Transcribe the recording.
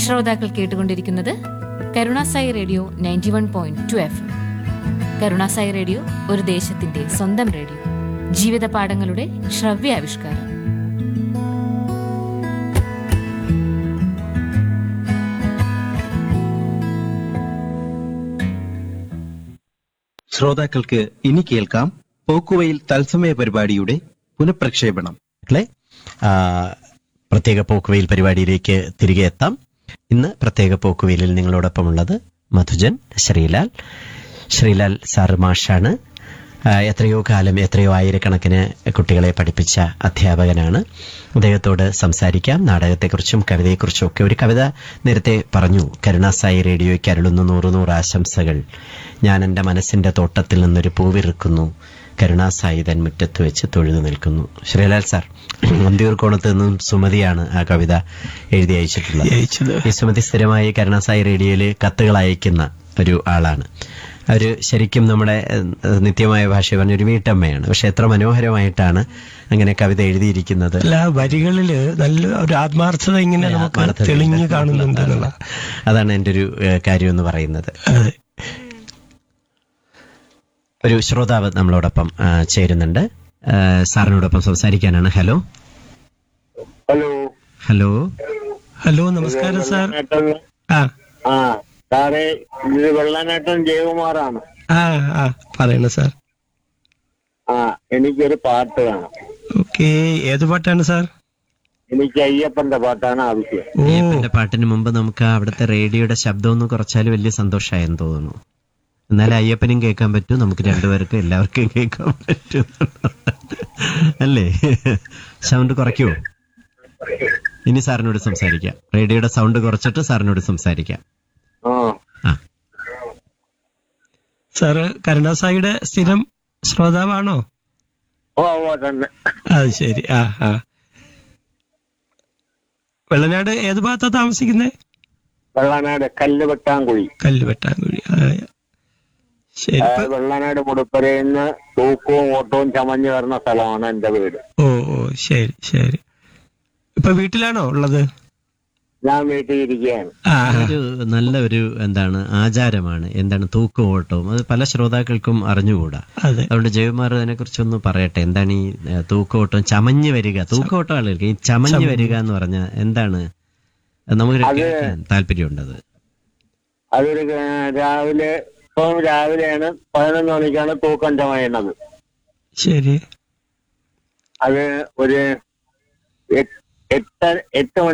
ശ്രോതാക്കൾ കേട്ടുകൊണ്ടിരിക്കുന്നത് Karunasai radio ninety one point two F Karunasai radio ഒരു ദേശത്തിന്റെ സ്വന്തം റേഡിയോ ജീവിത പാഠങ്ങളുടെ ശ്രവ്യാവിഷ്കാരം ശ്രോതാക്കൾക്ക് ഇനി കേൾക്കാം പോക്കുവയിൽ തത്സമയ പരിപാടിയുടെ പുനഃപ്രക്ഷേപണം മക്കളെ ആ, പ്രത്യേക പോക്കുവെയിൽ പരിപാടിയിലേക്ക് തിരികെ എത്താം ഇന്ന് പ്രത്യേക പോക്കുവെയിലിൽ നിങ്ങളോടൊപ്പമുള്ളത് മധുജൻ ശ്രീലാൽ ശ്രീലാൽ സാർ മാഷാണ് ആ, എത്രയോ കാലം എത്രയോ ആയിരക്കണക്കിന് കുട്ടികളെ പഠിപ്പിച്ച അധ്യാപകനാണ് അദ്ദേഹത്തോട് സംസാരിക്കാം നാടകത്തെക്കുറിച്ചും കവിതയെക്കുറിച്ചും ഒക്കെ ഒരു കവിത നേരത്തെ പറഞ്ഞു കരുണാസായി റേഡിയോയ്ക്ക് അരുളുന്ന നൂറ് നൂറ് ആശംസകൾ ഞാൻ എൻ്റെ മനസ്സിന്റെ തോട്ടത്തിൽ നിന്നൊരു പൂവിറുക്കുന്നു കരുണാസായി തൻ മുറ്റത്ത് വെച്ച് തൊഴുതു നിൽക്കുന്നു ശ്രീലാൽ സാർ അന്തിയൂർക്കോണത്ത് നിന്നും സുമതിയാണ് ആ കവിത എഴുതി അയച്ചിട്ടുള്ളത് ജയിച്ചത് ഈ സുമതി സ്ഥിരമായി കരുണാസായി റേഡിയോയിൽ കത്തുകൾ അയക്കുന്ന ഒരു ആളാണ് അവര് ശരിക്കും നമ്മുടെ ഏഹ്, നിത്യമായ ഭാഷ പറഞ്ഞ ഒരു വീട്ടമ്മയാണ് പക്ഷെ എത്ര മനോഹരമായിട്ടാണ് അങ്ങനെ കവിത എഴുതിയിരിക്കുന്നത് അല്ല വരികളില് നല്ല ഒരു ആത്മാർത്ഥത ഇങ്ങനെ നമുക്ക് ആത്മാർത്ഥത തെളിഞ്ഞു ഉണ്ട്. കാണുന്നുണ്ട് എന്നുള്ള അതാണ് എൻ്റെ ഒരു ഏഹ്, കാര്യം എന്ന് പറയുന്നത് അതെ ഒരു ശ്രോതാവ് നമ്മളോടൊപ്പം ആ, ചേരുന്നുണ്ട് ആ, സാറിനോടൊപ്പം സംസാരിക്കാനാണ് ഹലോ ഹലോ ഹലോ ഹലോ നമസ്കാരം സാർ വെള്ളനാട്ടം ആ ആ സാറേ ഇത് വെള്ളനാട്ടം ജയകുമാറാണ് ആ ആ പറയണ സാർ ആ എനിക്കൊരു പാട്ട് വേണം ഓക്കെ ഏത് പാട്ടാണ് സാർ എനിക്ക് അയ്യപ്പന്റെ പാട്ടാണ് ആവശ്യം ഓ അയ്യപ്പന്റെ പാട്ടിന് മുമ്പ് നമുക്ക് അവിടുത്തെ റേഡിയോയുടെ ശബ്ദം ഒന്ന് കുറച്ചാൽ വലിയ സന്തോഷമായെന്ന് തോന്നുന്നു എന്നാലും അയ്യപ്പനും കേൾക്കാൻ പറ്റും നമുക്ക് രണ്ടുപേർക്കും എല്ലാവർക്കും കേൾക്കാൻ പറ്റും അല്ലേ സൗണ്ട് കുറയ്ക്കുമോ ഇനി സാറിനോട് സംസാരിക്കാം റേഡിയോയുടെ സൗണ്ട് കുറച്ചിട്ട് സാറിനോട് സംസാരിക്കാം ആ ആ സാറ് കരുണാസായിയുടെ സ്ഥിരം ശ്രോതാവാണോ ഓ ഓ തന്നെ അത് ശരി ആ ആ വെള്ളനാട് ഏത് ഭാഗത്താ താമസിക്കുന്നത് വെള്ളനാട് കല്ല് വെട്ടാങ്കുഴി കല്ലുവെട്ടാങ്കുഴി ആ, ശരി ആ, ഇപ്പൊ വെള്ളനാട് മുടുപ്പരയിന്ന് തൂക്കവും ഓട്ടവും ചമഞ്ഞു വരുന്ന സ്ഥലമാണ് എന്റെ വീട് ഓ ഓ ശരി ശരി ഇപ്പൊ വീട്ടിലാണോ ഉള്ളത് ഞാൻ വീട്ടിൽ ഇരിക്കുകയാണ് ആ ഒരു നല്ല ഒരു എന്താണ് ആചാരമാണ് എന്താണ് തൂക്കം ഓട്ടവും അത് പല ശ്രോതാക്കൾക്കും അറിഞ്ഞുകൂടാ അതെ അതുകൊണ്ട് ജയകുമാർ അതിനെ കുറിച്ചൊന്ന് പറയട്ടെ എന്താണ് ഈ ഏഹ്, തൂക്കോട്ടം ചമഞ്ഞ് വരിക തൂക്കോട്ടം ആളുകൾക്ക് ഈ ചമഞ്ഞ് വരിക എന്ന് പറഞ്ഞ എന്താണ് അത് നമുക്ക് കേൾക്കാൻ താല്പര്യമുണ്ടത് അതൊരു ഏ, രാവിലെ ഇപ്പം രാവിലെയാണ് പതിനൊന്ന് മണിക്കാണ് തൂക്കം ചമയുന്നത് ശരി അത് ഒരു എട്ട് എട്ട് എട്ട് മണി